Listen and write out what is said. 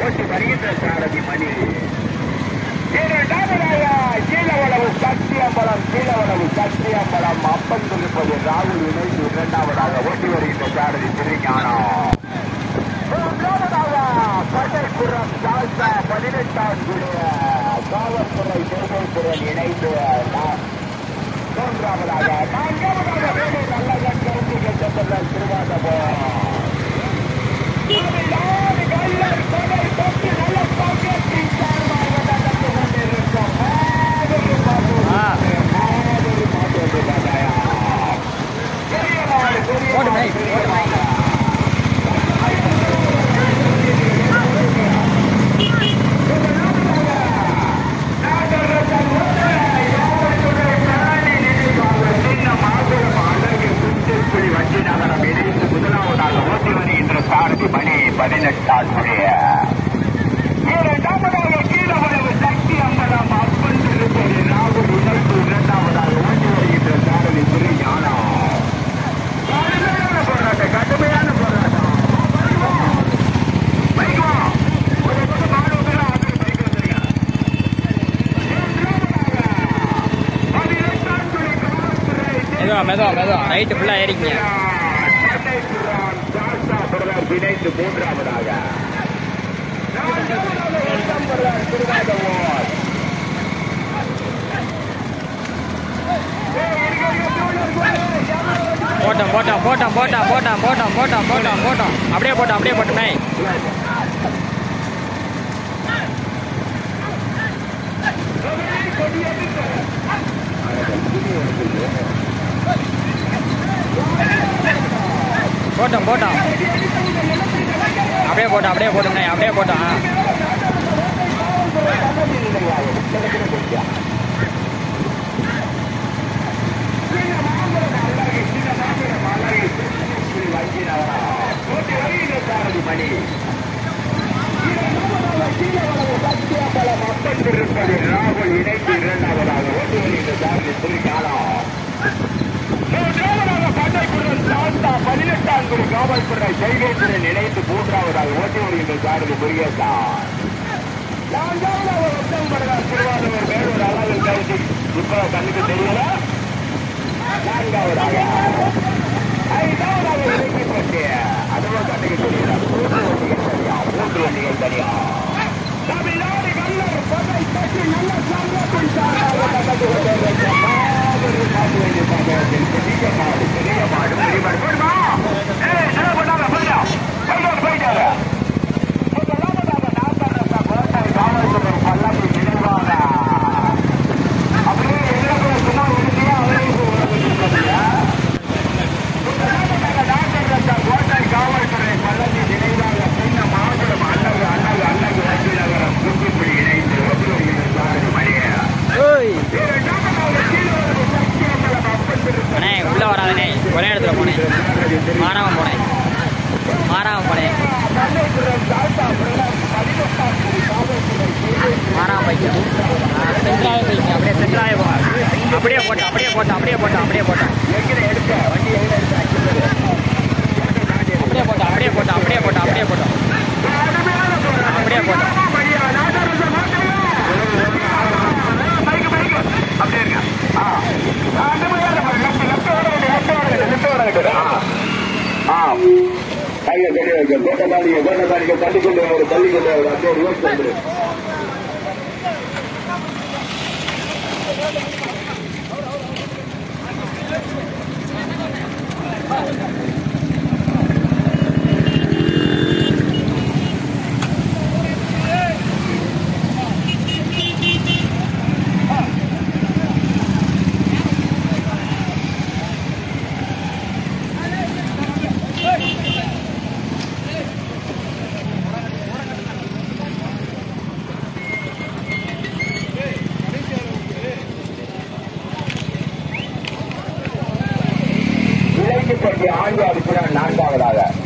ஓட்டி வருகின்ற சாரதி மணி இரண்டாவதாக கீழவளவு சத்தியம்பலம் கீழவளவு சத்தியம்பலம் அப்பன் இருப்பது ராகுல் இணைந்து இரண்டாவதாக ஓட்டி வருகின்ற சாரதி திருஞானம் மூன்றாவதாக பட்டைப்புறம் சால்சா பதினெட்டாம் குடிய காவல்துறை தேவைப்புறன் இணைந்து நா- மூன்றாவதாக நான்காவதாக வேலை நல்ல கருத்துக்கள் சென்றதால் திருவாதபுரம் தமிழ்நாடு கல்லர் கொடை தொட்டு நல்ல பாக்கெட்டின் சார்பாக நடந்து கொண்டிருக்கும் மாபெரும் மாபெரும் ஆ. மாபெரும் மாபெரும் விவசாயம். பெரிய நாடு, பெரிய போடு நாடு, மை, பெரிய போடு மை. நாடு. பதினெட்டாம் இரண்டாவதாக கீழவளவு சக்தி அம்பலம் அப்பன் திருப்பதி ராகுல் உணர்வு இரண்டாவதாக ஓட்டி வருகின்ற சாரதி திரு ஞானம் கடுமையான போராட்டம் கடுமையான போராட்டம் பைக் வா. ஒரு பக்கம் நாலு பேர் ஆறு பைக் வந்துருங்க. பதினெட்டாம் துணை காவல்துறை மெதுவா மெதுவா மெதுவா ரைட்டு ஃபுல்லாக ஏறிக்கிங்க சென்னைபுரம் சாஸ்தா பிரதர் இணைந்து மூன்றாவதாக நான்காவதாக ஒருத்தம் பிரதர் திருவாதவோர் போட்டோம் போட்டோம் போட்டோம் போட்டோம் போட்டோம் போட்டோம் போட்டோம் போட்டோம் போட்டோம் அப்படியே போட்டோம் அப்படியே போட்டோம் மை போட்டோம் போட்டோம் அப்படியே போட்டோம் அப்படியே போட்டோம் மை அப்படியே போட்டோம் ஆ. மணி இருப்பது ராகுல் இணைந்து இரண்டாவதாக ஓட்டு வருகின்ற சாரதி திருக்காலம் மூன்றாவதாக பட்டைக்குடன் சாந்தா பதினெட்டாம் குழு காவல்துறை ஜெய்வேந்திரன் இணைந்து மூன்றாவதாக ஓட்டி வருகின்ற சாரதி முருகேசா நான்காவதாக ஒத்தம் படுகிறார் திருவாரூர் வேலூர் அளவில் கருதி இப்ப கண்ணுக்கு தெரியல நான்காவதாக ஐந்தாவதாக இறக்கப்பட்டு அதுவும் கண்ணுக்கு தெரியல மூன்று வண்டிகள் தனியா மூன்று வண்டிகள் தனியா தமிழ்நாடு கல்லர் பகை கட்டி நல்ல சான்றத்தின் சார்பாக நடந்து கொண்டிருக்கிற மாபெரும் மாட்டு வண்டி சமூகத்தில் பெரிய மாடு பெரிய மாடு பெரிய மாடு போடுமா ஏய் என்ன பண்ணாங்க போயிடா போயிட்டாரு போயிட்டாரு முதலாவதாக நாகரசா கோட்டை காவல்துறை பல்லவி நினைவாக அப்படியே எதிர்ப்புற சும்மா உறுதியா அவரே முதலாவதாக நாகரசா கோட்டை காவல்துறை பல்லவி நினைவாக சின்ன மாபெரும் அன்னகு அன்னகு அன்னகு வண்டி நகரம் தூத்துக்குடி இணைந்து ஓட்டி வருகிற சாரதி மணியா ஓய் இரண்டாவதாக கீழே ஒரு சக்தி அம்பலம் அப்பன் திருப்பதி அண்ணே உள்ளே வராதண்ணே ஒரே இடத்துல போனேன் மாறாமல் போனேன் மாறாமல் போனேன் மாறாமல் போய்க்க சென்ட்ராவே போய்க்க அப்படியே சென்ட்ராவே போங்க அப்படியே போட்டோம் அப்படியே போட்டோம் அப்படியே போட்டோம் அப்படியே போட்டோம் அப்படியே போட்டோம் அப்படியே போட்டோம் அப்படியே போட்டோம் அப்படியே போட்டோம் அப்படியே போட்டோம் தள்ளிக்கொண்டு ஒரு தள்ளிக்கொண்டு அப்படியே ரிவர்ஸ் வந்துரு இலைக்கு பற்றி ஆண்டு அடிக்கிறார் நான்காவதாக